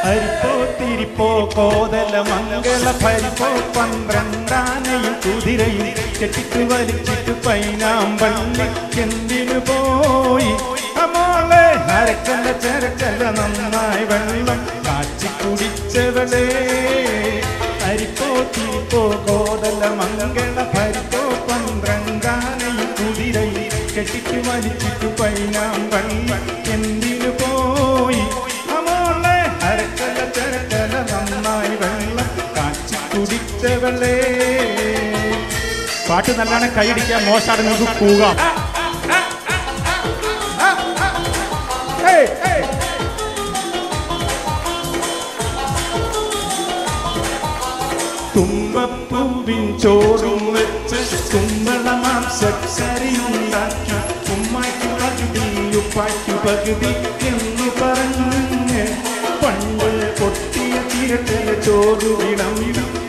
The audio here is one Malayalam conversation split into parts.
അരിപ്പോ തിരിപ്പോ കോതല മംഗള ഭരിപ്പോ പന്ത്രണ്ടാനയും കുതിരയും കെട്ടിട്ട് വലിച്ചിട്ട് പൈനാമ്പള്ളി എന്തിനു പോയി അമോളെ അരക്കല്ല ചരക്കല്ല നന്നായി വെള്ളം കാച്ചി കുടിച്ചവളേ അരിപ്പോ തിരിപ്പോ കോതല മംഗള ഭരിപ്പോ പന്ത്രണ്ടാനയും കുതിരയും കെട്ടിട്ട് വലിച്ചിട്ട് പൈനാമ്പള്ളി എന്തിനു പോയി അമോളെ അരക്കല ചരക്കല നന്നായി വെള്ളം കാച്ചി കുടിച്ചവളേ പാട്ട് നല്ലാണ് കൈയടിക്കാൻ മോശമാണ് നമുക്ക് പോകാം തുമ്പപ്പൂവിൻ ചോറും വെച്ച് കുമ്പളമാംസക്കരിയുണ്ടാക്കി ഉമ്മായ്ക്ക് പകുതി ഉപ്പായ്ക്ക് പകുതി എന്ന് പറഞ്ഞ് പണ്ട് പൊട്ടിയ ചിരട്ടല ചോറ് വിടം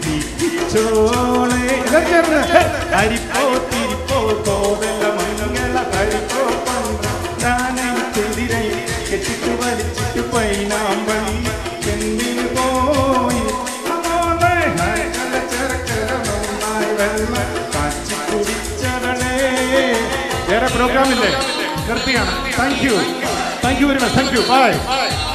ചോളെ അരിപ്പോ തിരിപ്പോ കോതല മംഗള ഹരിപ്പോ പണ്ടാനൈ കുതിരൈ കെട്ടിട്ട് വലിച്ചിട്ട് പൈനാമ്പളി എന്തിനു പോയി അമോളെ ഹരക്കല ചെറുക്കല നന്നായി വെള്ളം കാച്ചി കുടിച്ചവളേ വേറെ പ്രോഗ്രാം ഇല്ലേ നിർത്തിയാണ് thank you thank you very much thank you by